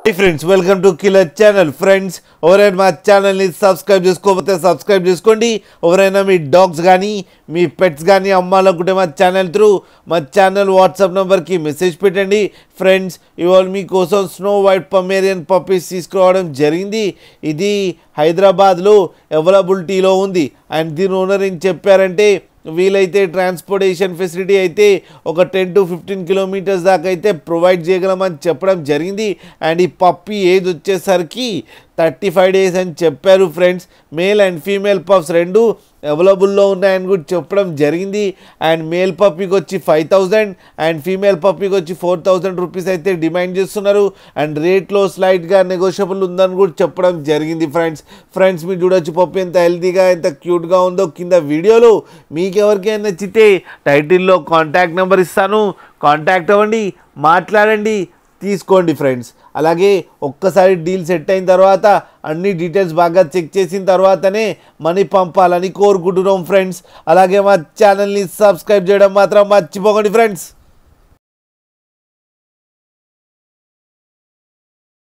high friends welcome to killer channel friends ఎవరైనా మా ఛానల్ని సబ్స్క్రైబ్ చేసుకోకపోతే సబ్స్క్రైబ్ చేసుకోండి ఎవరైనా మీ డాగ్స్ కానీ మీ పెట్స్ కానీ అమ్మాలనుకుంటే మా ఛానల్ త్రూ మా ఛానల్ వాట్సాప్ నెంబర్కి మెసేజ్ పెట్టండి ఫ్రెండ్స్ ఇవాళ మీకోసం స్నో వైట్ పమేరియన్ పప్పీస్ తీసుకురావడం జరిగింది ఇది హైదరాబాద్లో అవైలబిలిటీలో ఉంది అండ్ దీని ఓనర్ ఏం చెప్పారంటే వీలైతే ట్రాన్స్పోర్టేషన్ ఫెసిలిటీ అయితే ఒక టెన్ టు ఫిఫ్టీన్ కిలోమీటర్స్ దాకా అయితే ప్రొవైడ్ చేయగలమని చెప్పడం జరిగింది అండ్ ఈ పప్పి ఏజ్ వచ్చేసరికి థర్టీ ఫైవ్ డేస్ అని చెప్పారు friends male and female pups రెండు అవైలబుల్లో ఉన్నాయని కూడా చెప్పడం జరిగింది అండ్ మేల్ పప్పీకి వచ్చి ఫైవ్ థౌజండ్ అండ్ ఫీమేల్ పప్పీకి వచ్చి ఫోర్ థౌజండ్ రూపీస్ అయితే డిమాండ్ చేస్తున్నారు అండ్ రేట్లో స్లైట్గా నెగోషియబుల్ ఉందని కూడా చెప్పడం జరిగింది ఫ్రెండ్స్ ఫ్రెండ్స్ మీరు చూడొచ్చు పప్పు ఎంత హెల్తీగా ఎంత క్యూట్గా ఉందో కింద వీడియోలో మీకు ఎవరికైనా నచ్చితే టైటిల్లో కాంటాక్ట్ నెంబర్ ఇస్తాను కాంటాక్ట్ అవ్వండి మాట్లాడండి తీసుకోండి ఫ్రెండ్స్ అలాగే ఒక్కసారి డీల్ సెట్ అయిన తర్వాత అన్ని డీటెయిల్స్ బాగా చెక్ చేసిన తర్వాతనే మనీ పంపాలని కోరుకుంటున్నాం ఫ్రెండ్స్ అలాగే మా ఛానల్ని సబ్స్క్రైబ్ చేయడం మాత్రం మర్చిపోకండి ఫ్రెండ్స్